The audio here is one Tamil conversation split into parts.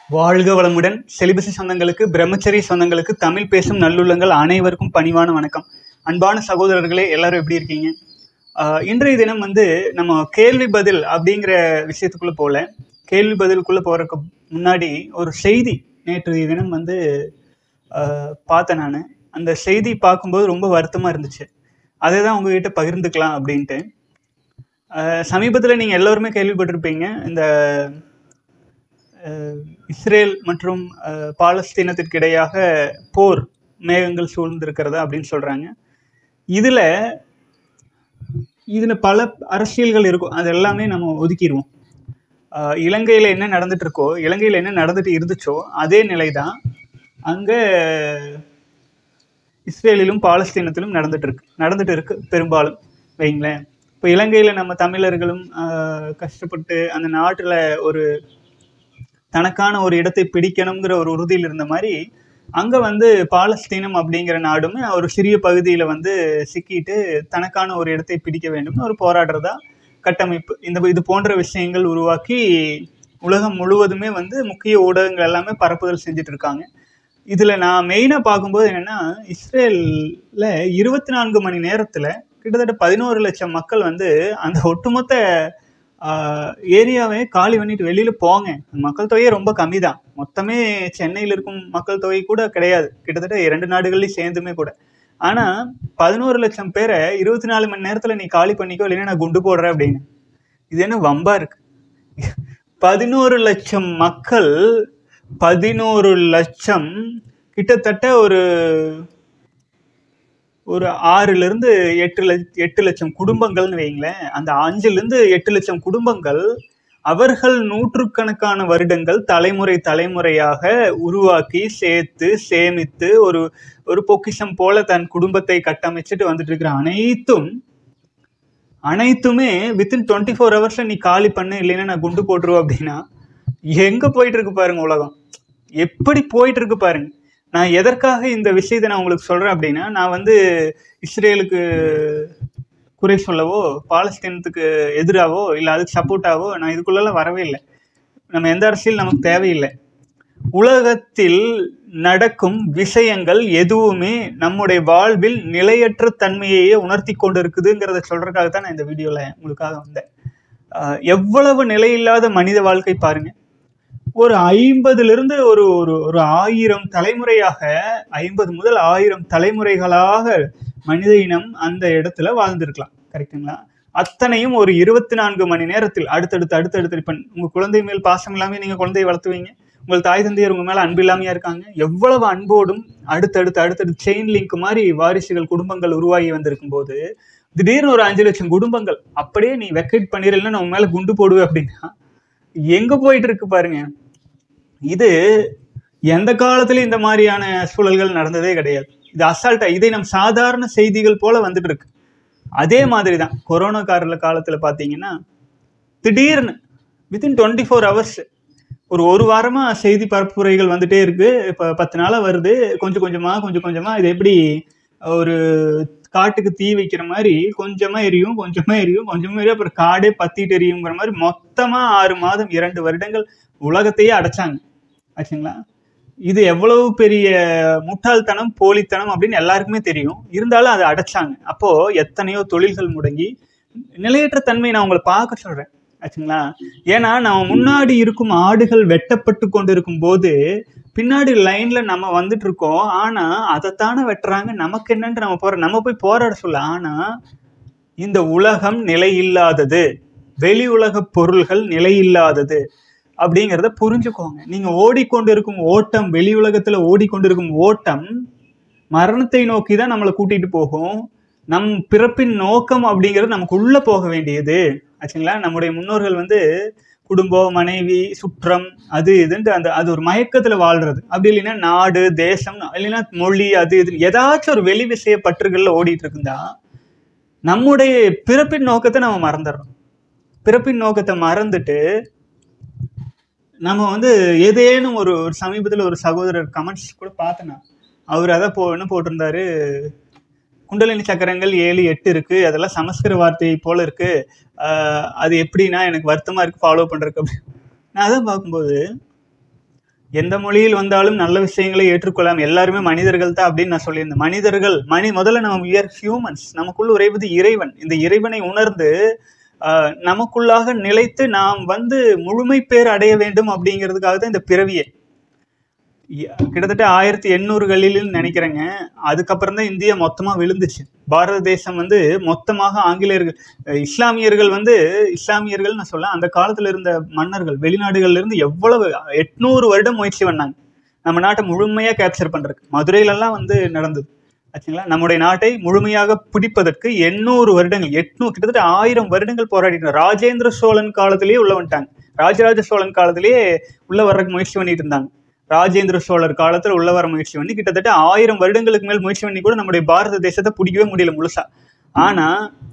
வாழ்க வளமுடன் செலிபசி சொந்தங்களுக்கு பிரம்மச்சரி சொந்தங்களுக்கு தமிழ் பேசும் நல்லுள்ளங்கள் அனைவருக்கும் பணிவான வணக்கம் அன்பான சகோதரர்களே எல்லாரும் எப்படி இருக்கீங்க ஆஹ் இன்றைய தினம் வந்து நம்ம கேள்வி பதில் அப்படிங்கிற விஷயத்துக்குள்ள போல கேள்வி பதிலுக்குள்ள போறதுக்கு முன்னாடி ஒரு செய்தி நேற்று தினம் வந்து ஆஹ் பார்த்தேன் நான் அந்த செய்தி பார்க்கும்போது ரொம்ப வருத்தமா இருந்துச்சு அதை தான் உங்ககிட்ட பகிர்ந்துக்கலாம் அப்படின்ட்டு சமீபத்தில் நீங்கள் எல்லோருமே கேள்விப்பட்டிருப்பீங்க இந்த அஹ், இஸ்ரேல் மற்றும் அஹ், பாலஸ்தீனத்திற்கு இடையாக போர் மேகங்கள் சூழ்ந்திருக்கிறதா அப்படின்னு சொல்கிறாங்க இதில் இதில் பல அரசியல்கள் இருக்கும் அது எல்லாமே நம்ம ஒதுக்கிடுவோம் அஹ், இலங்கையில் என்ன நடந்துட்டு இருக்கோ இலங்கையில் என்ன நடந்துட்டு இருந்துச்சோ அதே நிலை தான் அங்கே இஸ்ரேலிலும் பாலஸ்தீனத்திலும் நடந்துட்டு இருக்கு நடந்துட்டு இருக்கு பெரும்பாலும் வைங்களேன் இப்போ இலங்கையில் நம்ம தமிழர்களும் ஆஹ், கஷ்டப்பட்டு அந்த நாட்டில் ஒரு தனக்கான ஒரு இடத்தை பிடிக்கணுங்கிற ஒரு உறுதியில் இருந்த மாதிரி அங்கே வந்து பாலஸ்தீனம் அப்படிங்கிற நாடுமே ஒரு சிறிய பகுதியில் வந்து சிக்கிட்டு தனக்கான ஒரு இடத்தை பிடிக்க வேண்டும்னு ஒரு போராடுறதா கட்டமைப்பு இந்த இது போன்ற விஷயங்கள் உருவாக்கி உலகம் முழுவதுமே வந்து முக்கிய ஊடகங்கள் எல்லாமே பரப்புதல் செஞ்சுட்டு இருக்காங்க இதில் நான் மெயினாக பார்க்கும்போது என்னென்னா இஸ்ரேலில் இருபத்தி நான்கு மணி நேரத்தில் கிட்டத்தட்ட பதினோரு லட்சம் மக்கள் வந்து அந்த ஒட்டுமொத்த ஏரியாவே காலி பண்ணிட்டு வெளியில் போங்க மக்கள் தொகையே ரொம்ப கம்மி தான் மொத்தமே சென்னையில் இருக்கும் மக்கள் தொகை கூட கிடையாது கிட்டத்தட்ட இரண்டு நாடுகள்லையும் சேர்ந்துமே கூட ஆனால் பதினோரு லட்சம் பேரை இருபத்தி நாலு மணி நேரத்தில் நீ காலி பண்ணிக்கோ இல்லைன்னா நான் குண்டு போடுறேன் அப்படின்னு இது என்ன வம்பா இருக்கு பதினோரு லட்சம் மக்கள் பதினோரு லட்சம் கிட்டத்தட்ட ஒரு ஒரு ஆறுல இருந்து எட்டு லட்ச எட்டு லட்சம் குடும்பங்கள்னு வைங்களேன் அந்த அஞ்சுல இருந்து எட்டு லட்சம் குடும்பங்கள் அவர்கள் நூற்றுக்கணக்கான வருடங்கள் தலைமுறை தலைமுறையாக உருவாக்கி சேர்த்து சேமித்து ஒரு ஒரு பொக்கிஷம் போல தன் குடும்பத்தை கட்டமைச்சிட்டு வந்துட்டு இருக்கிற அனைத்தும் அனைத்துமே வித்தின் டுவெண்ட்டி ஃபோர் ஹவர்ஸ்ல நீ காலி பண்ணு இல்லைன்னா நான் குண்டு போட்டுருவோம் அப்படின்னா எங்க போயிட்டு இருக்கு பாருங்க உலகம் எப்படி போயிட்டு இருக்கு பாருங்க நான் எதற்காக இந்த விஷயத்தை நான் உங்களுக்கு சொல்றேன் அப்படின்னா நான் வந்து இஸ்ரேலுக்கு குறை சொல்லவோ பாலஸ்தீனத்துக்கு எதிராவோ இல்லை அதுக்கு சப்போர்ட்டாவோ நான் இதுக்குள்ளெல்லாம் வரவே இல்லை நம்ம எந்த அரசியல் நமக்கு தேவையில்லை உலகத்தில் நடக்கும் விஷயங்கள் எதுவுமே நம்முடைய வாழ்வில் நிலையற்ற தன்மையையே உணர்த்தி கொண்டு இருக்குதுங்கிறத சொல்றதுக்காக தான் நான் இந்த வீடியோல உங்களுக்காக வந்தேன் ஆஹ் எவ்வளவு நிலையில்லாத மனித வாழ்க்கை பாருங்க ஒரு ஐம்பதுல இருந்து ஒரு ஒரு ஒரு ஆயிரம் தலைமுறையாக ஐம்பது முதல் ஆயிரம் தலைமுறைகளாக மனித இனம் அந்த இடத்துல வாழ்ந்திருக்கலாம் கரெக்டுங்களா அத்தனையும் ஒரு இருபத்தி நான்கு மணி நேரத்தில் அடுத்தடுத்து அடுத்தடுத்து இப்ப உங்க குழந்தை மேல் பாசம் இல்லாம நீங்க குழந்தையை வளர்த்துவீங்க உங்கள் தாய் தந்தையர் உங்க மேல அன்பு இல்லாமையா இருக்காங்க எவ்வளவு அன்போடும் அடுத்தடுத்து அடுத்தடுத்து செயின் லிங்க் மாதிரி வாரிசுகள் குடும்பங்கள் உருவாகி வந்திருக்கும் போது திடீர்னு ஒரு அஞ்சு லட்சம் குடும்பங்கள் அப்படியே நீ வெக்கேட் பண்ணிடலன்னா நான் உன் மேல குண்டு போடுவேன் அப்படின்னா எங்க போயிட்டு இருக்கு பாருங்க இது எந்த காலத்திலும் இந்த மாதிரியான சூழல்கள் நடந்ததே கிடையாது இது அசால்ட்டா இதை நம் சாதாரண செய்திகள் போல வந்துட்டு இருக்கு அதே மாதிரி தான் கொரோனா கால காலத்துல பாத்தீங்கன்னா திடீர்னு வித்தின் டுவெண்ட்டி ஃபோர் ஹவர்ஸ் ஒரு ஒரு வாரமா செய்தி பரப்புரைகள் வந்துட்டே இருக்கு இப்ப பத்து நாளா வருது கொஞ்சம் கொஞ்சமா கொஞ்சம் கொஞ்சமா இது எப்படி ஒரு காட்டுக்கு தீ வைக்கிற மாதிரி கொஞ்சமா எரியும் கொஞ்சமா எரியும் கொஞ்சமா எரியும் அப்புறம் காடே பத்திட்டு எரியுங்கிற மாதிரி மொத்தமா ஆறு மாதம் இரண்டு வருடங்கள் உலகத்தையே அடைச்சாங்க ஆச்சுங்களா இது எவ்வளவு பெரிய முட்டாள்தனம் போலித்தனம் அப்படின்னு எல்லாருக்குமே தெரியும் இருந்தாலும் அதை அடைச்சாங்க அப்போ எத்தனையோ தொழில்கள் முடங்கி நிலையற்ற தன்மை நான் உங்களை பார்க்க சொல்றேன் ஆச்சுங்களா ஏன்னா நம்ம முன்னாடி இருக்கும் ஆடுகள் வெட்டப்பட்டு கொண்டு இருக்கும் போது பின்னாடி லைன்ல நம்ம வந்துட்டு இருக்கோம் ஆனா அதைத்தானே வெட்டுறாங்க நமக்கு என்னன்ட்டு நம்ம போற நம்ம போய் போராட சொல்ல ஆனா இந்த உலகம் நிலையில்லாதது வெளி உலக பொருள்கள் நிலையில்லாதது அப்படிங்கிறத புரிஞ்சுக்கோங்க நீங்க ஓடிக்கொண்டிருக்கும் ஓட்டம் வெளி உலகத்துல ஓடிக்கொண்டிருக்கும் ஓட்டம் மரணத்தை நோக்கி தான் நம்மளை கூட்டிட்டு போகும் நம் பிறப்பின் நோக்கம் அப்படிங்கிறது நமக்கு உள்ள போக வேண்டியது ஆச்சுங்களா நம்முடைய முன்னோர்கள் வந்து குடும்பம் மனைவி சுற்றம் அது இதுன்ட்டு அந்த அது ஒரு மயக்கத்துல வாழ்றது அப்படி இல்லைன்னா நாடு தேசம் இல்லைன்னா மொழி அது இது ஏதாச்சும் ஒரு வெளி விஷய பற்றுகள்ல ஓடிட்டு இருக்குந்தா நம்முடைய பிறப்பின் நோக்கத்தை நம்ம மறந்துடுறோம் பிறப்பின் நோக்கத்தை மறந்துட்டு நம்ம வந்து ஏதேனும் ஒரு ஒரு சமீபத்தில் ஒரு சகோதரர் கமெண்ட்ஸ் கூட பார்த்தேன் அவர் அதை போ என்ன போட்டிருந்தாரு குண்டலினி சக்கரங்கள் ஏழு எட்டு இருக்கு அதெல்லாம் சமஸ்கிருத வார்த்தை போல இருக்கு ஆஹ் அது எப்படின்னா எனக்கு வருத்தமா இருக்கு ஃபாலோ பண்றதுக்கு அப்படி நான் அதை பார்க்கும்போது எந்த மொழியில் வந்தாலும் நல்ல விஷயங்களை ஏற்றுக்கொள்ளலாம் எல்லாருமே மனிதர்கள் தான் அப்படின்னு நான் சொல்லியிருந்தேன் மனிதர்கள் மனி முதல்ல நம்ம வியர் ஹியூமன்ஸ் நமக்குள்ள உறைவது இறைவன் இந்த இறைவனை உணர்ந்து ஆஹ், நமக்குள்ளாக நிலைத்து நாம் வந்து முழுமை பேர் அடைய வேண்டும் அப்படிங்கிறதுக்காக தான் இந்த பிறவியே இ- கிட்டத்தட்ட ஆயிரத்தி எண்ணூறுகளில் நினைக்கிறேங்க அதுக்கப்புறம் தான் இந்தியா மொத்தமா விழுந்துச்சு பாரத தேசம் வந்து மொத்தமாக ஆங்கிலேயர்கள் அஹ் இஸ்லாமியர்கள் வந்து இஸ்லாமியர்கள் நான் சொல்ல அந்த காலத்துல இருந்த மன்னர்கள் வெளிநாடுகள்ல இருந்து எவ்வளவு எட்நூறு வருடம் முயற்சி பண்ணாங்க நம்ம நாட்டை முழுமையா கேப்சர் பண்றதுக்கு மதுரையில எல்லாம் வந்து நடந்தது ஆச்சுங்களா நம்முடைய நாட்டை முழுமையாக பிடிப்பதற்கு எண்ணூறு வருடங்கள் எட்நூறு கிட்டத்தட்ட ஆயிரம் வருடங்கள் போராடிட்டு ராஜேந்திர சோழன் காலத்திலேயே உள்ள வந்துட்டாங்க ராஜராஜ சோழன் காலத்திலேயே உள்ள வர்றதுக்கு முயற்சி பண்ணிட்டு இருந்தாங்க ராஜேந்திர சோழர் காலத்துல உள்ள வர முயற்சி பண்ணி கிட்டத்தட்ட ஆயிரம் வருடங்களுக்கு மேல் முயற்சி பண்ணி கூட நம்முடைய பாரத தேசத்தை பிடிக்கவே முடியல முழுசா ஆனா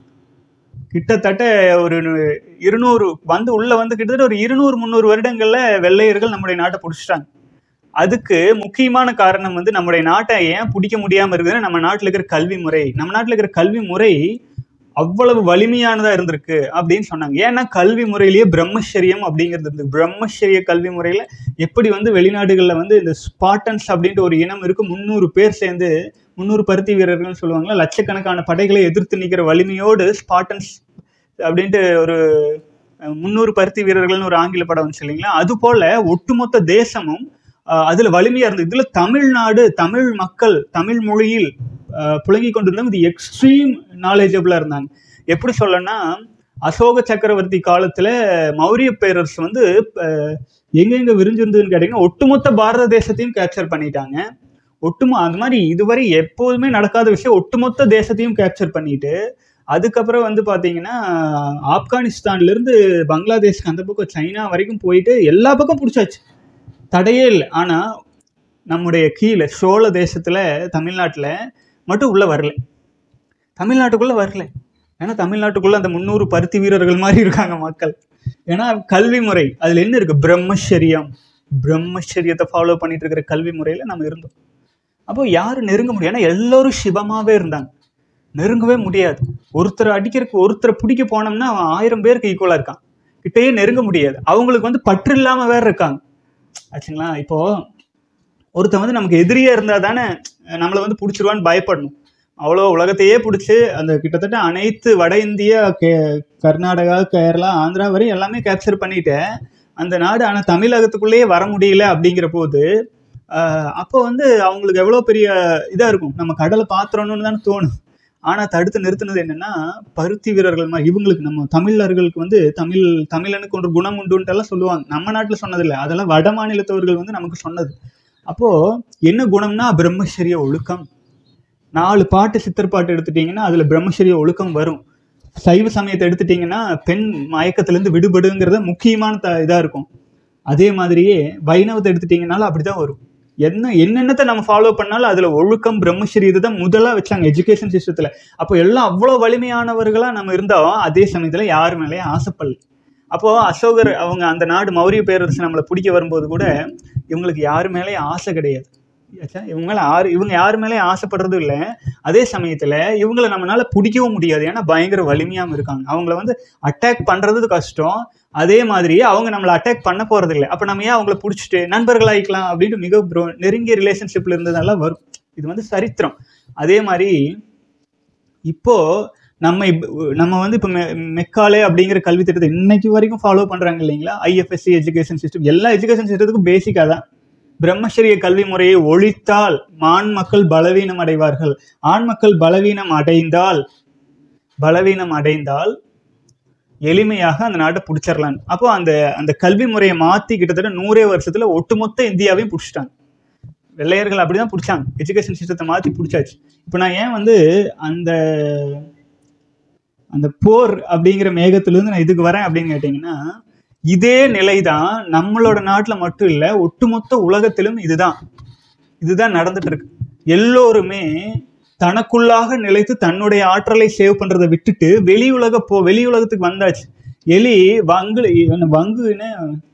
கிட்டத்தட்ட ஒரு இருநூறு வந்து உள்ள வந்து கிட்டத்தட்ட ஒரு இருநூறு முந்நூறு வருடங்கள்ல வெள்ளையர்கள் நம்முடைய நாட்டை பிடிச்சிட்டாங்க அதுக்கு முக்கியமான காரணம் வந்து நம்முடைய நாட்டை ஏன் பிடிக்க முடியாம இருக்குதுன்னா நம்ம நாட்டுல இருக்கிற கல்வி முறை நம்ம நாட்டுல இருக்கிற கல்வி முறை அவ்வளவு வலிமையானதா இருந்திருக்கு அப்படின்னு சொன்னாங்க ஏன்னா கல்வி முறையிலேயே பிரம்மச்சரியம் அப்படிங்கிறது இருந்து பிரம்மச்சரிய கல்வி முறையில எப்படி வந்து வெளிநாடுகள்ல வந்து இந்த ஸ்பாட்டன்ஸ் அப்படின்ட்டு ஒரு இனம் இருக்கு முந்நூறு பேர் சேர்ந்து முந்நூறு பருத்தி வீரர்கள்னு சொல்லுவாங்களா லட்சக்கணக்கான படைகளை எதிர்த்து நிற்கிற வலிமையோடு ஸ்பாட்டன்ஸ் அப்படின்ட்டு ஒரு அஹ், முந்நூறு பருத்தி வீரர்கள்னு ஒரு ஆங்கில படம் வந்துச்சு இல்லைங்களா அது போல ஒட்டுமொத்த தேசமும் அஹ், அதுல வலிமையா இருந்தது இதுல தமிழ்நாடு தமிழ் மக்கள் தமிழ் மொழியில் அஹ், புழங்கி கொண்டிருந்தவங்க இது எக்ஸ்ட்ரீம் நாலேஜபிளா இருந்தாங்க எப்படி சொல்லனா அசோக சக்கரவர்த்தி காலத்துல மௌரிய பேரரசு வந்து அஹ், எங்கெங்க விரிஞ்சிருந்ததுன்னு கேட்டீங்கன்னா ஒட்டுமொத்த பாரத தேசத்தையும் கேப்சர் பண்ணிட்டாங்க ஒட்டுமொ அந்த மாதிரி இதுவரை எப்போதுமே நடக்காத விஷயம் ஒட்டுமொத்த தேசத்தையும் கேப்சர் பண்ணிட்டு அதுக்கப்புறம் வந்து பாத்தீங்கன்னா ஆப்கானிஸ்தான்ல இருந்து பங்களாதேஷ்க்கு அந்த பக்கம் சைனா வரைக்கும் போயிட்டு எல்லா பக்கம் பிடிச்சாச்சு தடையே இல்லை ஆனா நம்முடைய கீழே சோழ தேசத்துல தமிழ்நாட்டுல மட்டும் உள்ள வரல தமிழ்நாட்டுக்குள்ள வரல ஏன்னா தமிழ்நாட்டுக்குள்ள அந்த முந்நூறு பருத்தி வீரர்கள் மாதிரி இருக்காங்க மக்கள் ஏன்னா கல்வி முறை அதுல என்ன இருக்கு பிரம்மச்சரியம் பிரம்மச்சரியத்தை ஃபாலோ பண்ணிட்டு இருக்கிற கல்வி முறையில நம்ம இருந்தோம் அப்போ யாரும் நெருங்க முடியும் ஏன்னா எல்லாரும் சிவமாவே இருந்தாங்க நெருங்கவே முடியாது ஒருத்தர் அடிக்கிறதுக்கு ஒருத்தரை பிடிக்க போனோம்னா அவன் ஆயிரம் பேருக்கு ஈக்குவலா இருக்கான் கிட்டேயே நெருங்க முடியாது அவங்களுக்கு வந்து பற்று இல்லாம வேற இருக்காங்க ஆச்சுங்களா இப்போ ஒருத்தன் வந்து நமக்கு எதிரியா இருந்தா தானே நம்மளை வந்து பிடிச்சிருவான்னு பயப்படணும் அவ்வளோ உலகத்தையே பிடிச்சி அந்த கிட்டத்தட்ட அனைத்து வட இந்தியா கே கர்நாடகா கேரளா ஆந்திரா வரை எல்லாமே கேப்சர் பண்ணிட்டு அந்த நாடு ஆனால் தமிழகத்துக்குள்ளேயே வர முடியல அப்படிங்கிற போது ஆஹ் அப்போ வந்து அவங்களுக்கு எவ்வளோ பெரிய இதாக இருக்கும் நம்ம கடலை பாத்திரம்னு தானே தோணும் ஆனால் தடுத்து நிறுத்தினது என்னன்னா பருத்தி வீரர்கள் மாதிரி இவங்களுக்கு நம்ம தமிழர்களுக்கு வந்து தமிழ் தமிழனுக்கு ஒரு குணம் உண்டுன்ட்டு எல்லாம் சொல்லுவாங்க நம்ம நாட்டில் சொன்னதில்லை அதெல்லாம் வட மாநிலத்தவர்கள் வந்து நமக்கு சொன்னது அப்போ என்ன குணம்னா பிரம்மச்சரிய ஒழுக்கம் நாலு பாட்டு சித்தர் பாட்டு எடுத்துட்டீங்கன்னா அதுல பிரம்மச்சரிய ஒழுக்கம் வரும் சைவ சமயத்தை எடுத்துட்டீங்கன்னா பெண் மயக்கத்திலேருந்து விடுபடுங்கிறத முக்கியமான த இதா இருக்கும் அதே மாதிரியே வைணவத்தை எடுத்துட்டீங்கனாலும் அப்படிதான் வரும் என்ன என்னென்னத்தை நம்ம ஃபாலோ பண்ணாலும் அதுல ஒழுக்கம் பிரம்மச்சரிய இதுதான் முதலா வச்சாங்க எஜுகேஷன் சிஸ்டத்துல அப்போ எல்லாம் அவ்வளோ வலிமையானவர்களா நம்ம இருந்தோம் அதே சமயத்துல யார் மேலேயும் ஆசைப்படல அப்போ அசோகர் அவங்க அந்த நாடு மௌரிய பேரரசு நம்மளை பிடிக்க வரும்போது கூட இவங்களுக்கு யாரு மேலேயும் ஆசை கிடையாது ஆச்சா? இவங்க மேல யாரு இவங்க யாரு மேலேயும் ஆசைப்படுறதும் இல்லை அதே சமயத்துல இவங்கள நம்மளால பிடிக்கவும் முடியாது ஏன்னா பயங்கர வலிமையாம இருக்காங்க அவங்கள வந்து அட்டாக் பண்றது கஷ்டம் அதே மாதிரி அவங்க நம்மளை அட்டாக் பண்ண போறது இல்லை அப்ப நம்ம ஏன் அவங்கள பிடிச்சிட்டு நண்பர்களாயிக்கலாம் அப்படின்ட்டு மிக bro- நெருங்கிய ரிலேஷன்ஷிப்ல இருந்ததெல்லாம் வரும் இது வந்து சரித்திரம் அதே மாதிரி இப்போ நம்ம இப்ப- நம்ம வந்து இப்போ மெக்காலே அப்படிங்கிற கல்வி திட்டத்தை இன்னைக்கு வரைக்கும் ஃபாலோ பண்றாங்க இல்லைங்களா ஐஎஃப்எஸ்சி எஜுகேஷன் சிஸ்டம் எல்லா எஜுகேஷன் சிஸ்டத்துக்கும் பேசிக்காக தான் பிரம்மச்சரிய கல்வி முறையை ஒழித்தால் ஆண் மக்கள் பலவீனம் அடைவார்கள் ஆண் மக்கள் பலவீனம் அடைந்தால் பலவீனம் அடைந்தால் எளிமையாக அந்த நாட்டை பிடிச்சிடலாம் அப்போ அந்த அந்த கல்வி முறையை மாத்தி கிட்டத்தட்ட நூறே வருஷத்துல ஒட்டுமொத்த இந்தியாவையும் பிடிச்சிட்டாங்க வெள்ளையர்கள் அப்படிதான் பிடிச்சாங்க எஜுகேஷன் சிஸ்டத்தை மாத்தி பிடிச்சாச்சு இப்போ நான் ஏன் வந்து அந்த அந்த போர் அப்படிங்கிற மேகத்திலிருந்து நான் இதுக்கு வரேன் அப்படின்னு கேட்டிங்கன்னா இதே நிலைதான் நம்மளோட நாட்டுல மட்டும் இல்ல ஒட்டுமொத்த உலகத்திலும் இதுதான் இதுதான் நடந்துட்டு இருக்கு எல்லோருமே தனக்குள்ளாக நிலைத்து தன்னுடைய ஆற்றலை சேவ் பண்றதை விட்டுட்டு வெளி உலக போ வெளி உலகத்துக்கு வந்தாச்சு எலி வங்கு என்ன வங்குன்னு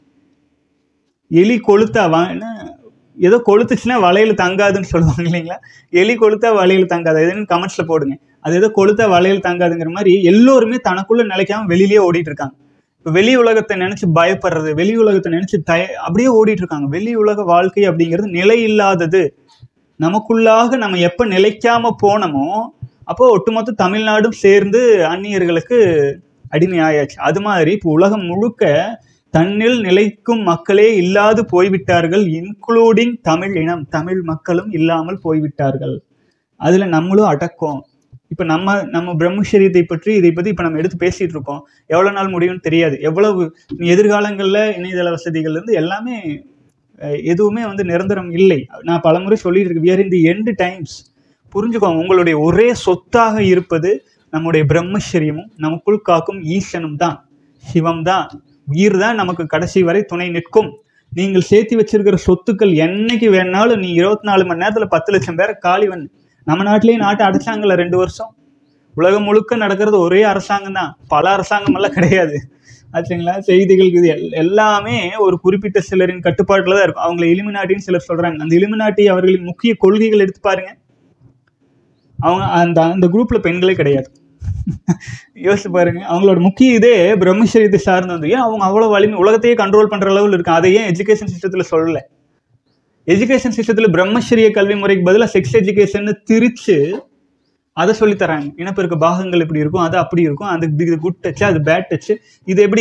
எலி கொளுத்தா வ- என்ன ஏதோ கொளுத்துச்சுன்னா வலையில தங்காதுன்னு சொல்லுவாங்க இல்லைங்களா எலி கொளுத்தா வலையில தங்காது எதுன்னு கமெண்ட்ஸ்ல போடுங்க அது ஏதோ கொளுத்தா வலையில தங்காதுங்கிற மாதிரி எல்லோருமே தனக்குள்ள நிலைக்காம வெளியிலேயே ஓடிட்டு இருக்காங்க இப்ப வெளி உலகத்தை நினைச்சு பயப்படுறது வெளி உலகத்தை நினைச்சு தய அப்படியே ஓடிட்டு இருக்காங்க வெளி உலக வாழ்க்கை அப்படிங்கிறது நிலை இல்லாதது நமக்குள்ளாக நம்ம எப்ப நிலைக்காம போனோமோ அப்போ ஒட்டுமொத்த தமிழ்நாடும் சேர்ந்து அந்நியர்களுக்கு அடிமையாயாச்சு அது மாதிரி இப்போ உலகம் முழுக்க தன்னில் நிலைக்கும் மக்களே இல்லாது போய்விட்டார்கள் இன்க்ளூடிங் தமிழ் இனம் தமிழ் மக்களும் இல்லாமல் போய்விட்டார்கள் அதுல நம்மளும் அடக்கம் இப்ப நம்ம நம்ம பிரம்மச்சரியத்தை பற்றி இதை பத்தி இப்ப நம்ம எடுத்து பேசிட்டு இருக்கோம் எவ்வளவு நாள் முடியும்னு தெரியாது எவ்வளவு எதிர்காலங்கள்ல இணையதள வசதிகள்ல இருந்து எல்லாமே அஹ், எதுவுமே வந்து நிரந்தரம் இல்லை நான் பலமுறை சொல்லிட்டு இருக்கேன் we're in the end times புரிஞ்சுக்கோங்க உங்களுடைய ஒரே சொத்தாக இருப்பது நம்முடைய பிரம்மச்சரியமும் நமக்குள் காக்கும் ஈசனும் தான் சிவம் தான் உயிர் தான் நமக்கு கடைசி வரை துணை நிற்கும் நீங்கள் சேர்த்து வச்சிருக்கிற சொத்துக்கள் என்னைக்கு வேணாலும் நீ இருபத்தி நாலு மணி நேரத்துல பத்து லட்சம் பேரை காலி பண்ணு நம்ம நாட்டிலேயே நாட்டை அடைச்சாங்கல்ல ரெண்டு வருஷம் உலகம் முழுக்க நடக்கிறது ஒரே அரசாங்கம் தான் பல அரசாங்கம் எல்லாம் கிடையாது ஆச்சுங்களா செய்திகள் இது எல்- எல்லாமே ஒரு குறிப்பிட்ட சிலரின் கட்டுப்பாட்டில் தான் இருக்கும் அவங்களை இலுமினாட்டின்னு சிலர் சொல்றாங்க அந்த இலுமினாட்டி அவர்களின் முக்கிய கொள்கைகள் எடுத்து பாருங்க அவங்க அந்த அந்த குரூப்ல பெண்களே கிடையாது யோசிச்சு பாருங்க அவங்களோட முக்கிய இதே பிரம்மச்சரியத்தை சார்ந்து வந்து ஏன் அவங்க அவ்வளவு வலிமை உலகத்தையே கண்ட்ரோல் பண்ற அளவில் இருக்கு அதை ஏன் எஜுகேஷன் சிஸ்டத்துல சொல்லல எஜுகேஷன் சிஸ்டத்துல பிரம்மச்சரிய கல்வி முறைக்கு பதிலாக செக்ஸ் எஜுகேஷன் திரிச்சு அதை சொல்லி தராங்க இனப்பெருக்க பாகங்கள் இப்படி இருக்கும் அது அப்படி இருக்கும் அது இது குட் டச் அது பேட் டச் இது எப்படி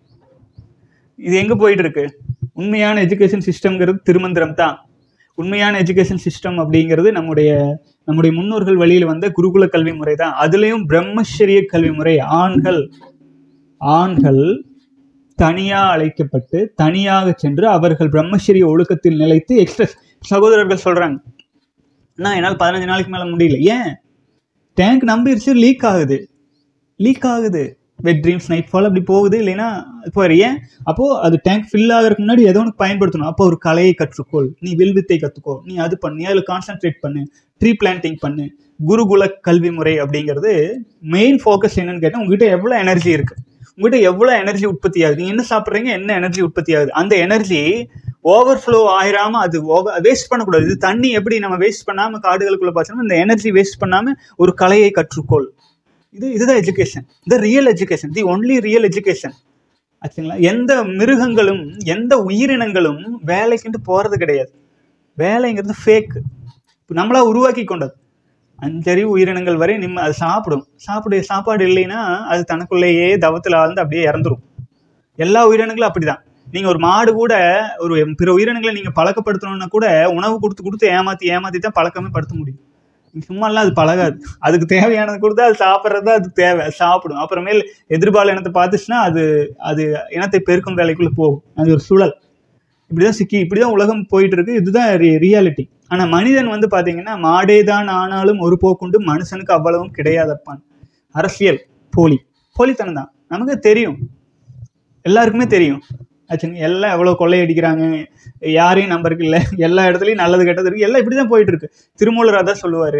இது எங்க போயிட்டு இருக்கு உண்மையான எஜுகேஷன் சிஸ்டம்ங்கிறது திருமந்திரம் தான் உண்மையான எஜுகேஷன் சிஸ்டம் அப்படிங்கிறது நம்முடைய நம்முடைய முன்னோர்கள் வழியில் வந்த குருகுல கல்வி முறை தான் அதுலேயும் பிரம்மச்சரிய கல்வி முறை ஆண்கள் ஆண்கள் தனியா அழைக்கப்பட்டு தனியாக சென்று அவர்கள் பிரம்மச்சரிய ஒழுக்கத்தில் நிலைத்து எக்ஸ்பிரஸ் சகோதரர்கள் சொல்றாங்க நான் என்னால் பதினஞ்சு நாளைக்கு மேல முடியல ஏன் டேங்க் நம்பிருச்சு லீக் ஆகுது லீக் ஆகுது வெட் ட்ரீம்ஸ் நைட் ஃபால் அப்படி போகுது இல்லைன்னா இப்போ ஏன் அப்போ அது டேங்க் ஃபில் ஆகிறதுக்கு முன்னாடி ஏதோ ஒன்று பயன்படுத்தணும் அப்போ ஒரு கலையை கற்றுக்கொள் நீ வில்வித்தை கற்றுக்கோ நீ அது பண்ணு நீ அதில் கான்சென்ட்ரேட் பண்ணு ட்ரீ பிளான்டிங் பண்ணு குருகுல கல்வி முறை அப்படிங்கிறது மெயின் ஃபோக்கஸ் என்னன்னு கேட்டால் உங்ககிட்ட எவ்வளோ எனர்ஜி இருக்கு உங்ககிட்ட எவ்வளோ எனர்ஜி உற்பத்தி ஆகுது நீங்க என்ன சாப்பிட்றீங்க என்ன எனர்ஜி உற்பத்தி ஆகுது அந்த எனர்ஜி ஓவர்ஃப்ளோ ஆயிராம அது வேஸ்ட் பண்ணக்கூடாது இது தண்ணி எப்படி நம்ம வேஸ்ட் பண்ணாம காடுகளுக்குள்ள பார்த்தோம்னா இந்த எனர்ஜி வேஸ்ட் பண்ணாம ஒரு கலையை கற்றுக்கொள் இது இதுதான் எஜுகேஷன் இது real education the only real education ஆச்சுங்களா எந்த மிருகங்களும் எந்த உயிரினங்களும் வேலைக்குன்ட்டு போறது கிடையாது வேலைங்கிறது ஃபேக் நம்மளா உருவாக்கி கொண்டது அஞ்சறிவு உயிரினங்கள் வரை நிம்ம அது சாப்பிடும் சாப்பிடு சாப்பாடு இல்லைன்னா அது தனக்குள்ளேயே தவத்தில் ஆழ்ந்து அப்படியே இறந்துரும் எல்லா உயிரினங்களும் அப்படிதான் நீங்க ஒரு மாடு கூட ஒரு பிற உயிரினங்களை நீங்க பழக்கப்படுத்தணும்னா கூட உணவு கொடுத்து கொடுத்து ஏமாத்தி ஏமாத்தி தான் பழக்கமே படுத்த முடியும் சும்மாலாம் அது பழகாது அதுக்கு தேவையானது கொடுத்தா அது சாப்பிட்றது தான் அதுக்கு தேவை அது சாப்பிடும் அப்புறமேல் எதிர்பால இனத்தை பார்த்துச்சுன்னா அது அது இனத்தை பெருக்கும் வேலைக்குள்ள போகும் அது ஒரு சுழல் இப்படிதான் சிக்கி இப்படிதான் உலகம் போயிட்டு இருக்கு இதுதான் ரியாலிட்டி ஆனா மனிதன் வந்து பாத்தீங்கன்னா மாடே தான் ஆனாலும் ஒரு போக்குண்டு மனுஷனுக்கு அவ்வளவும் கிடையாதப்பான் அரசியல் போலி போலித்தனம் தான் நமக்கு தெரியும் எல்லாருக்குமே தெரியும் ஆச்சுங்க எல்லாம் எவ்வளோ கொள்ளையடிக்கிறாங்க யாரையும் நம்பருக்கு இல்லை எல்லா இடத்துலையும் நல்லது கெட்டது இருக்கு எல்லாம் இப்படி தான் போயிட்டு இருக்கு திருமூலர் அதான் சொல்லுவார்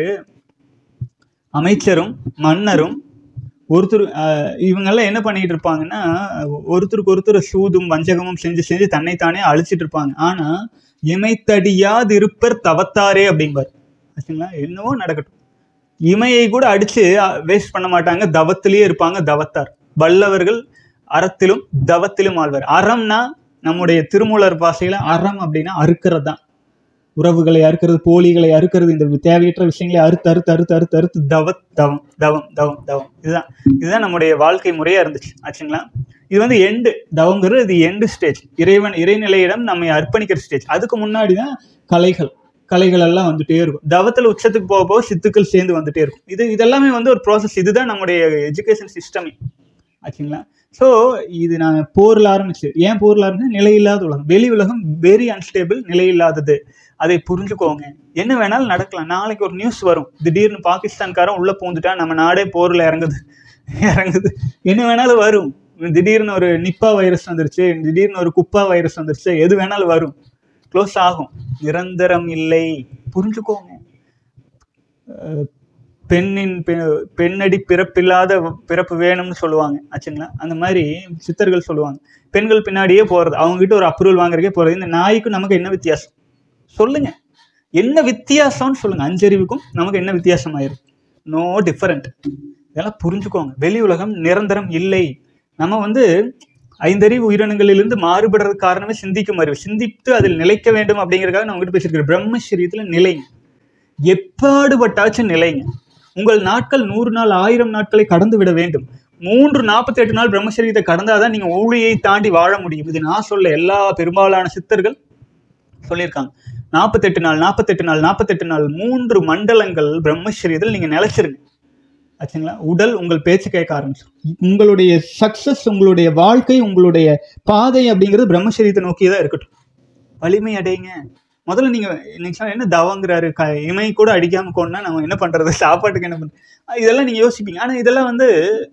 அமைச்சரும் மன்னரும் ஒருத்தர் ஆஹ், இவங்கெல்லாம் என்ன பண்ணிட்டு இருப்பாங்கன்னா ஒருத்தருக்கு ஒருத்தர் சூதும் வஞ்சகமும் செஞ்சு செஞ்சு தன்னைத்தானே அழிச்சிட்டு இருப்பாங்க ஆனா இமைத்தடியாது இருப்பர் தவத்தாரே அப்படிம்பார் ஆச்சுங்களா என்னவோ நடக்கட்டும் இமையை கூட அடிச்சு வேஸ்ட் பண்ண மாட்டாங்க தவத்திலேயே இருப்பாங்க தவத்தார் வல்லவர்கள் அறத்திலும் தவத்திலும் ஆழ்வர் அறம்னா நம்முடைய திருமூலர் பாஷையில அறம் அப்படின்னா அறுக்கிறது தான் உறவுகளை அறுக்கிறது போலிகளை அறுக்கிறது இந்த தேவையற்ற விஷயங்களை அறுத்து அறுத்து அறுத்து அறுத்து அறுத்து தவ தவம் தவம் தவம் தவம் இதுதான் இதுதான் நம்முடைய வாழ்க்கை முறையா இருந்துச்சு ஆச்சுங்களா இது வந்து எண்டு தவங்கிறது இது எண்டு ஸ்டேஜ் இறைவன் இறைநிலையிடம் நம்மை அர்ப்பணிக்கிற ஸ்டேஜ் அதுக்கு முன்னாடி தான் கலைகள் கலைகள் எல்லாம் வந்துட்டே இருக்கும் தவத்தில் உச்சத்துக்கு போக போக சித்துக்கள் சேர்ந்து வந்துட்டே இருக்கும் இது இதெல்லாமே வந்து ஒரு ப்ராசஸ் இதுதான் நம்முடைய எஜுகேஷன் சிஸ்டமே ஆச்சுங்களா ஸோ இது நான் போரில் ஆரம்பிச்சு ஏன் போரில் ஆரம்பிச்சு நிலையில்லாத உலகம் வெளி உலகம் வெரி அன்ஸ்டேபிள் நிலையில்லாதது அதை புரிஞ்சுக்கோங்க என்ன வேணாலும் நடக்கலாம் நாளைக்கு ஒரு நியூஸ் வரும் திடீர்னு பாகிஸ்தான்காரன் உள்ள பூந்துட்டா நம்ம நாடே போரில் இறங்குது இறங்குது என்ன வேணாலும் வரும் திடீர்னு ஒரு நிப்பா வைரஸ் வந்துருச்சு திடீர்னு ஒரு குப்பா வைரஸ் வந்துருச்சு எது வேணாலும் வரும் க்ளோஸ் ஆகும் நிரந்தரம் இல்லை புரிஞ்சுக்கோங்க அஹ் பெண்ணின் பெ- பெண்ணடி பிறப்பில்லாத பிறப்பு வேணும்னு சொல்லுவாங்க ஆச்சுங்களா அந்த மாதிரி சித்தர்கள் சொல்லுவாங்க பெண்கள் பின்னாடியே போறது அவங்க கிட்ட ஒரு அப்ரூவல் வாங்குறதுக்கே போறது இந்த நாய்க்கும் நமக்கு என்ன வித்தியாசம் சொல்லுங்க என்ன வித்தியாசம்னு சொல்லுங்க அஞ்சறிவுக்கும் நமக்கு என்ன வித்தியாசம் ஆயிரும் நோ டிஃபரண்ட் இதெல்லாம் புரிஞ்சுக்கோங்க வெளி உலகம் நிரந்தரம் இல்லை நம்ம வந்து ஐந்தறிவு உயிரினங்களிலிருந்து மாறுபடுறது காரணமே சிந்திக்கும் அறிவு சிந்தித்து அதில் நிலைக்க வேண்டும் அப்படிங்கறதுக்காக நான் உங்ககிட்ட பேசியிருக்கிறேன் பிரம்மச்சரியத்துல நிலைங்க எப்பாடுபட்டாச்சும் நிலைங்க உங்கள் நாட்கள் நூறு நாள் ஆயிரம் நாட்களை கடந்து விட வேண்டும் மூன்று நாற்பத்தி எட்டு நாள் பிரம்மச்சரியத்தை கடந்தாதான் நீங்க ஊழியை தாண்டி வாழ முடியும் இது நான் சொல்ல எல்லா பெரும்பாலான சித்தர்கள் சொல்லியிருக்காங்க நாற்பத்தெட்டு நாள் நாற்பத்தெட்டு நாள் நாற்பத்தெட்டு நாள் மூன்று மண்டலங்கள் பிரம்மச்சரியத்தில் நீங்க நிலைச்சிருங்க ஆச்சுங்களா உடல் உங்கள் பேச்சு கேட்க ஆரம்பிச்சிடும் உங்களுடைய சக்சஸ் உங்களுடைய வாழ்க்கை உங்களுடைய பாதை அப்படிங்கிறது பிரம்மச்சரியத்தை நோக்கி தான் இருக்கட்டும் வலிமை அடையுங்க முதல்ல நீங்க இன்னைக்கு சொன்ன என்ன தவங்கிறாரு க இமை கூட அடிக்காம கொண்டா நம்ம என்ன பண்றது சாப்பாட்டுக்கு என்ன பண்றது இதெல்லாம் நீங்க யோசிப்பீங்க ஆனா இதெல்லாம் வந்து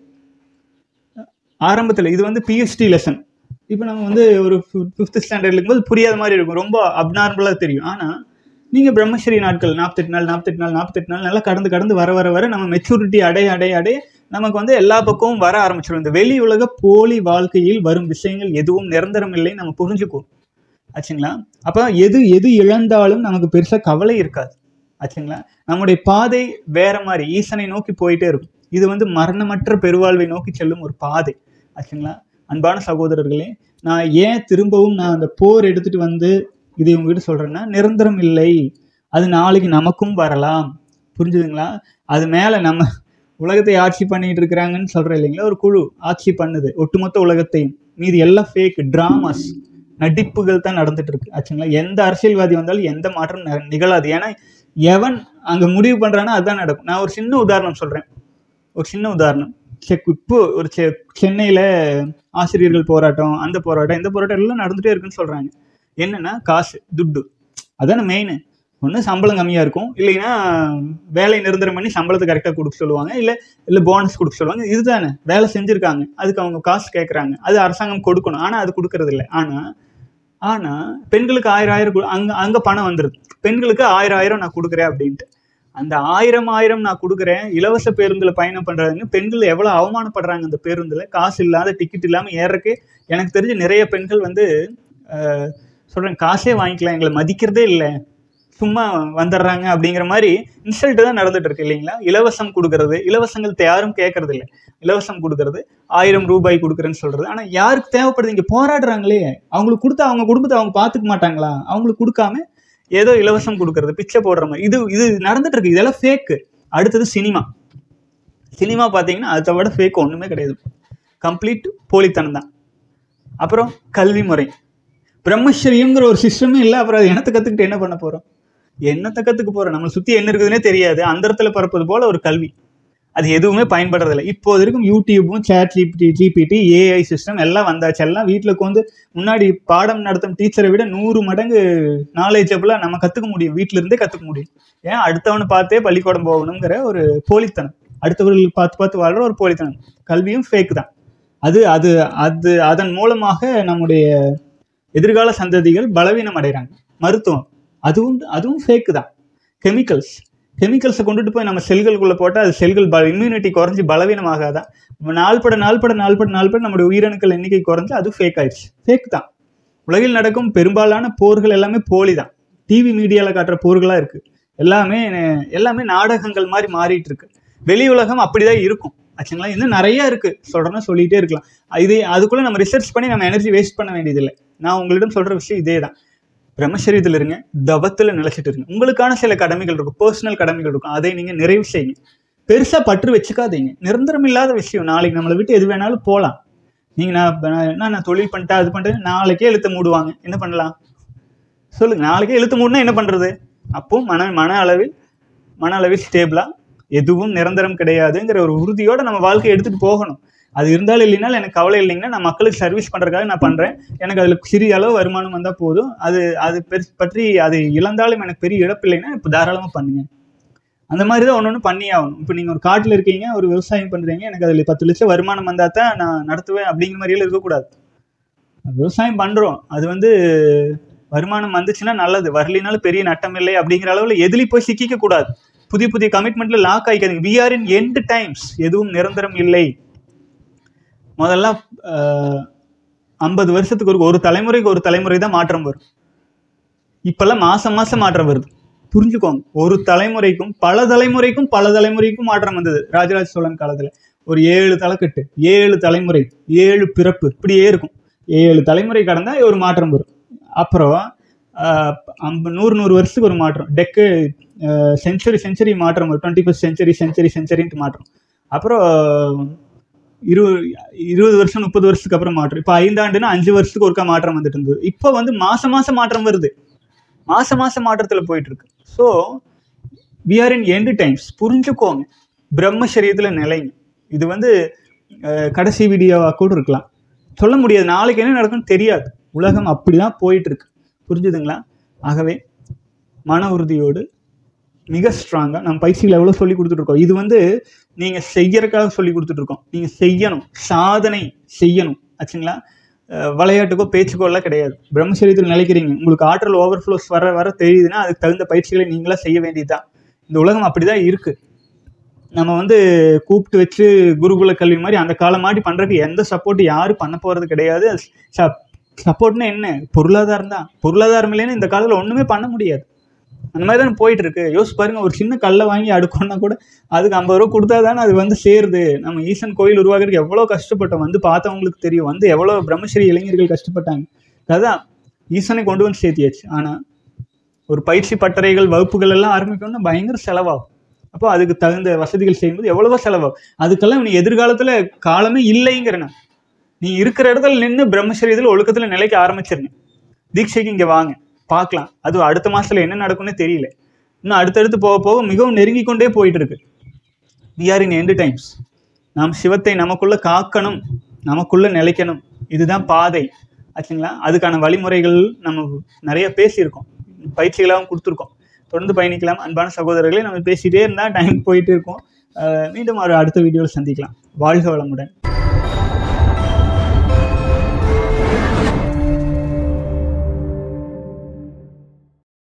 ஆரம்பத்துல இது வந்து பிஎஸ்டி லெசன் இப்போ நம்ம வந்து ஒரு ஃபிஃப்த் ஸ்டாண்டர்ட்ல இருக்கும்போது புரியாத மாதிரி இருக்கும் ரொம்ப அப்நார்மலாக தெரியும் ஆனா நீங்க பிரம்மச்சரிய நாட்கள் நாற்பத்தெட்டு நாள் நாற்பத்தெட்டு நாள் நாற்பத்தெட்டு நாள் நல்லா கடந்து கடந்து வர வர வர நம்ம மெச்சூரிட்டி அடைய அடைய அடைய நமக்கு வந்து எல்லா பக்கமும் வர ஆரம்பிச்சிடும் இந்த வெளி உலக போலி வாழ்க்கையில் வரும் விஷயங்கள் எதுவும் நிரந்தரம் இல்லைன்னு நம்ம புரிஞ்சுக்குவோம் ஆச்சுங்களா அப்போ எது எது இழந்தாலும் நமக்கு பெருசா கவலை இருக்காது ஆச்சுங்களா நம்முடைய பாதை வேற மாதிரி ஈசனை நோக்கி போயிட்டே இருக்கும் இது வந்து மரணமற்ற பெருவாழ்வை நோக்கி செல்லும் ஒரு பாதை ஆச்சுங்களா அன்பான சகோதரர்களே நான் ஏன் திரும்பவும் நான் அந்த போர் எடுத்துட்டு வந்து இதை உங்ககிட்ட சொல்றேன்னா நிரந்தரம் இல்லை அது நாளைக்கு நமக்கும் வரலாம் புரிஞ்சுதுங்களா அது மேல நம்ம உலகத்தை ஆட்சி பண்ணிட்டு இருக்கிறாங்கன்னு சொல்றேன் இல்லைங்களா ஒரு குழு ஆட்சி பண்ணுது ஒட்டுமொத்த உலகத்தையும் மீதி எல்லாம் ஃபேக் டிராமாஸ் நடிப்புகள் தான் நடந்துட்டு இருக்கு ஆச்சுங்களா எந்த அரசியல்வாதி வந்தாலும் எந்த மாற்றம் ந- நிகழாது ஏன்னா எவன் அங்க முடிவு பண்றானோ அதுதான் நடக்கும் நான் ஒரு சின்ன உதாரணம் சொல்றேன் ஒரு சின்ன உதாரணம் செக் இப்போ ஒரு செ- சென்னையில ஆசிரியர்கள் போராட்டம் அந்த போராட்டம் இந்த போராட்டம் எல்லாம் நடந்துட்டே இருக்குன்னு சொல்றாங்க என்னன்னா காசு துட்டு அதானே மெயின் ஒன்று சம்பளம் கம்மியாக இருக்கும் இல்லைன்னா வேலை நிரந்தரம் பண்ணி சம்பளத்தை கரெக்டாக கொடுக்க சொல்லுவாங்க இல்லை இல்லை போனஸ் கொடுக்க சொல்லுவாங்க இதுதானே வேலை செஞ்சுருக்காங்க அதுக்கு அவங்க காசு கேட்குறாங்க அது அரசாங்கம் கொடுக்கணும் ஆனால் அது கொடுக்கறது இல்லை ஆனால் ஆனால் பெண்களுக்கு ஆயிரம் ஆயிரம் கொடு- அங்க அங்கே பணம் வந்துடுது பெண்களுக்கு ஆயிரம் ஆயிரம் நான் கொடுக்குறேன் அப்படின்ட்டு அந்த ஆயிரம் ஆயிரம் நான் கொடுக்குறேன் இலவச பேருந்துல பயணம் பண்றாங்க பெண்கள் எவ்வளவு அவமானப்படுறாங்க அந்த பேருந்துல காசு இல்லாத டிக்கெட் இல்லாம ஏறக்கு எனக்கு தெரிஞ்ச நிறைய பெண்கள் வந்து அஹ், சொல்றேன் காசே வாங்கிக்கலாம் எங்களை மதிக்கிறதே இல்லை சும்மா வந்துடுறாங்க அப்படிங்கிற மாதிரி இன்சல்ட் தான் நடந்துட்டு இருக்கு இல்லைங்களா இலவசம் கொடுக்கறது இலவசங்கள் யாரும் கேட்கறது இல்லை இலவசம் கொடுக்கறது ஆயிரம் ரூபாய் கொடுக்குறேன்னு சொல்றது ஆனா யாருக்கு தேவைப்படுது இங்க போராடுறாங்களே அவங்களுக்கு கொடுத்தா அவங்க குடும்பத்தை அவங்க பார்த்துக்க மாட்டாங்களா அவங்களுக்கு கொடுக்காம ஏதோ இலவசம் கொடுக்கறது பிச்சை போடுற மாதிரி இது இது நடந்துட்டு இருக்கு இதெல்லாம் ஃபேக்கு அடுத்தது சினிமா சினிமா பார்த்தீங்கன்னா அதை விட ஃபேக் ஒண்ணுமே கிடையாது கம்ப்ளீட் போலித்தனம் தான் அப்புறம் கல்வி முறை பிரம்மச்சரியங்கிற ஒரு சிஸ்டமே இல்லை அப்புறம் அது என்னத்தை கற்றுக்கிட்டு என்ன பண்ண போகிறோம் என்னத்தை கற்றுக்க போகிறோம் நம்மளை சுற்றி என்ன இருக்குதுன்னே தெரியாது அந்தரத்துல பறப்பது போல ஒரு கல்வி அது எதுவுமே பயன்படுறதில்ல இப்போது இருக்கும் யூடியூப்பும் chat GPT GPT AI system எல்லாம் வந்தாச்சு எல்லாம் வீட்டில் உட்காந்து முன்னாடி பாடம் நடத்தும் டீச்சரை விட நூறு மடங்கு நாலேஜபிளாக நம்ம கற்றுக்க முடியும் வீட்டில இருந்தே கற்றுக்க முடியும் ஏன் அடுத்தவனை பார்த்தே பள்ளிக்கூடம் போகணுங்கிற ஒரு போலித்தனம் அடுத்தவர்கள் பார்த்து பார்த்து வாழ்ற ஒரு போலித்தனம் கல்வியும் ஃபேக் தான் அது அது அது அதன் மூலமாக நம்முடைய எதிர்கால சந்ததிகள் பலவீனம் அடைகிறாங்க மருத்துவம் அதுவும் அதுவும் ஃபேக்கு தான் கெமிக்கல்ஸ் கெமிக்கல்ஸை கொண்டுட்டு போய் நம்ம செல்களுக்குள்ள போட்டால் அது செல்கள் ப இம்யூனிட்டி குறைஞ்சி பலவீனமாகாதான் நாள்பட நாள்பட நாள்பட நாள்பட நம்முடைய உயிரணுக்கள் எண்ணிக்கை குறைஞ்சு அது ஃபேக் ஆயிடுச்சு ஃபேக் தான் உலகில் நடக்கும் பெரும்பாலான போர்கள் எல்லாமே போலி தான் டிவி மீடியாவில் காட்டுற போர்களாக இருக்கு எல்லாமே எல்லாமே நாடகங்கள் மாதிரி மாறிட்டு இருக்கு வெளி உலகம் அப்படிதான் இருக்கும் ஆச்சுங்களா இன்னும் நிறைய இருக்கு சொல்றேன்னா சொல்லிட்டே இருக்கலாம் இது அதுக்குள்ள நம்ம ரிசர்ச் பண்ணி நம்ம எனர்ஜி வேஸ்ட் பண்ண வேண்டியதில்லை நான் உங்களிடம் சொல்ற விஷயம் இதே தான் பிரம்மச்சரியத்தில் இருங்க தவத்துல நிலைச்சிட்டு இருங்க உங்களுக்கான சில கடமைகள் இருக்கும் பர்சனல் கடமைகள் இருக்கும் அதை நீங்க நிறைவு செய்யுங்க பெருசா பற்று வச்சுக்காதீங்க நிரந்தரம் இல்லாத விஷயம் நாளைக்கு நம்மளை விட்டு எது வேணாலும் போகலாம் நீங்க நான் நான் நான் தொழில் பண்ணிட்டேன் அது பண்ணிட்டேன் நாளைக்கே இழுத்து மூடுவாங்க என்ன பண்ணலாம் சொல்லுங்க நாளைக்கே இழுத்து மூடினா என்ன பண்றது அப்போ மன மன அளவில் மன அளவில் ஸ்டேபிளா எதுவும் நிரந்தரம் கிடையாதுங்கிற ஒரு உறுதியோட நம்ம வாழ்க்கையை எடுத்துட்டு போகணும் அது இருந்தாலும் இல்லைனாலும் எனக்கு கவலை இல்லைங்கன்னா நான் மக்களுக்கு சர்வீஸ் பண்றதுக்காக நான் பண்றேன் எனக்கு அதுல சிறிய அளவு வருமானம் வந்தா போதும் அது அது பெரு பற்றி அது இழந்தாலும் எனக்கு பெரிய இழப்பு இல்லைன்னா இப்போ தாராளமா பண்ணுங்க அந்த மாதிரி தான் ஒன்று ஒன்று பண்ணி ஆகணும் இப்போ நீங்கள் ஒரு காட்டில் இருக்கீங்க ஒரு விவசாயம் பண்ணுறீங்க எனக்கு அதில் பத்து லட்சம் வருமானம் வந்தால் தான் நான் நடத்துவேன் அப்படிங்கிற மாதிரியெல்லாம் இருக்கக்கூடாது விவசாயம் பண்ணுறோம் அது வந்து வருமானம் வந்துச்சுன்னா நல்லது வரலினாலும் பெரிய நட்டம் இல்லை அப்படிங்கிற அளவில் எதுலையும் போய் சிக்கிக்க கூடாது புதிய புதிய கமிட்மெண்ட்ல லாக் ஆகிக்காதீங்க we are in end times எதுவும் நிரந்தரம் இல்லை முதல்ல ஐம்பது வருஷத்துக்கு ஒரு ஒரு தலைமுறைக்கு ஒரு தலைமுறை தான் மாற்றம் வரும் இப்பெல்லாம் மாசம் மாசம் மாற்றம் வருது புரிஞ்சுக்கோங்க ஒரு தலைமுறைக்கும் பல தலைமுறைக்கும் பல தலைமுறைக்கும் மாற்றம் வந்தது ராஜராஜ சோழன் காலத்துல ஒரு ஏழு தலைக்கட்டு ஏழு தலைமுறை ஏழு பிறப்பு இப்படியே இருக்கும் ஏழு தலைமுறை கடந்தா ஒரு மாற்றம் வரும் அப்புறம் ஆஹ், ஐம்ப- நூறு நூறு வருஷத்துக்கு ஒரு மாற்றம் டெக்கு செஞ்சுரி செஞ்சுரி மாற்றம் வரும் டுவெண்ட்டி ஃபஸ்ட் செஞ்சுரி செஞ்சுரி செஞ்சுரின்ட்டு மாற்றம் அப்புறம் இருபது இருபது வருஷம் முப்பது வருஷத்துக்கு அப்புறம் மாற்றம் இப்போ ஐந்தாண்டுனா அஞ்சு வருஷத்துக்கு ஒருக்கா மாற்றம் வந்துட்டு இருந்தது இப்போ வந்து மாசம் மாசம் மாற்றம் வருது மாசம் மாசம் மாற்றத்தில் போயிட்டு இருக்கு so we are in end times புரிஞ்சுக்கோங்க பிரம்மச்சரியத்தில் நிலைங்க இது வந்து அஹ், கடைசி வீடியோவாக கூட இருக்கலாம் சொல்ல முடியாது நாளைக்கு என்ன நடக்கும்னு தெரியாது உலகம் அப்படிதான் போயிட்டு இருக்கு புரிஞ்சுதுங்களா ஆகவே மன உறுதியோடு மிக ஸ்ட்ராங்காக நம்ம பயிற்சிகள் எவ்வளோ சொல்லி கொடுத்துட்ருக்கோம் இது வந்து நீங்கள் செய்யறதுக்காக சொல்லி கொடுத்துட்ருக்கோம் நீங்கள் செய்யணும் சாதனை செய்யணும் ஆச்சுங்களா அஹ் விளையாட்டுக்கோ பேச்சுக்கோ எல்லாம் கிடையாது பிரம்மச்சரியத்தில் நிலைக்கிறீங்க உங்களுக்கு ஆற்றல் ஓவர்ஃப்ளோஸ் வர வர தெரியுதுன்னா அதுக்கு தகுந்த பயிற்சிகளை நீங்களா செய்ய வேண்டியதுதான் இந்த உலகம் அப்படிதான் இருக்கு நம்ம வந்து கூப்பிட்டு வச்சு குருகுல கல்வி மாதிரி அந்த காலம் மாதிரி பண்றதுக்கு எந்த சப்போர்ட் யாரும் பண்ண போறது கிடையாது சப்போர்ட்னா என்ன பொருளாதாரம் தான் பொருளாதாரம் இல்லைன்னா இந்த காலத்தில் ஒண்ணுமே பண்ண முடியாது அந்த மாதிரி தான் போயிட்டு இருக்கு யோசிச்சு பாருங்க ஒரு சின்ன கல்லை வாங்கி அடுக்கணும்னா கூட அதுக்கு ஐம்பது ரூபா கொடுத்தா தானே அது வந்து சேருது நம்ம ஈசன் கோயில் உருவாக்குறதுக்கு எவ்வளோ கஷ்டப்பட்டோம் வந்து பார்த்தவங்களுக்கு தெரியும் வந்து எவ்வளோ பிரம்மச்சரி இளைஞர்கள் கஷ்டப்பட்டாங்க அதான் ஈசனை கொண்டு வந்து சேர்த்தியாச்சு ஆனால் ஒரு பயிற்சி பட்டறைகள் வகுப்புகள் எல்லாம் ஆரம்பிக்கணும்னா பயங்கர செலவாகும் அப்போ அதுக்கு தகுந்த வசதிகள் செய்யும்போது எவ்வளவோ செலவாகும் அதுக்கெல்லாம் நீ எதிர்காலத்தில் காலமே இல்லைங்கிறன நீ இருக்கிற இடத்துல நின்று பிரம்மச்சரியத்தில் ஒழுக்கத்தில் நிலைக்க ஆரம்பிச்சிருங்க தீட்சைக்கு இங்கே வாங்க பார்க்கலாம் அது அடுத்த மாசத்துல என்ன நடக்கும்னே தெரியல இன்னும் அடுத்தடுத்து போக போக மிகவும் நெருங்கி கொண்டே போயிட்டு இருக்கு we are in end times நாம் சிவத்தை நமக்குள்ள காக்கணும் நமக்குள்ள நிலைக்கணும் இதுதான் பாதை ஆச்சுங்களா அதுக்கான வழிமுறைகள் நம்ம நிறைய பேசியிருக்கோம் பயிற்சிகளாகவும் கொடுத்துருக்கோம் தொடர்ந்து பயணிக்கலாம் அன்பான சகோதரர்களே நம்ம பேசிட்டே இருந்தால் டைம் போயிட்டு இருக்கோம் அஹ் மீண்டும் ஒரு அடுத்த வீடியோவில் சந்திக்கலாம் வாழ்க வளமுடன்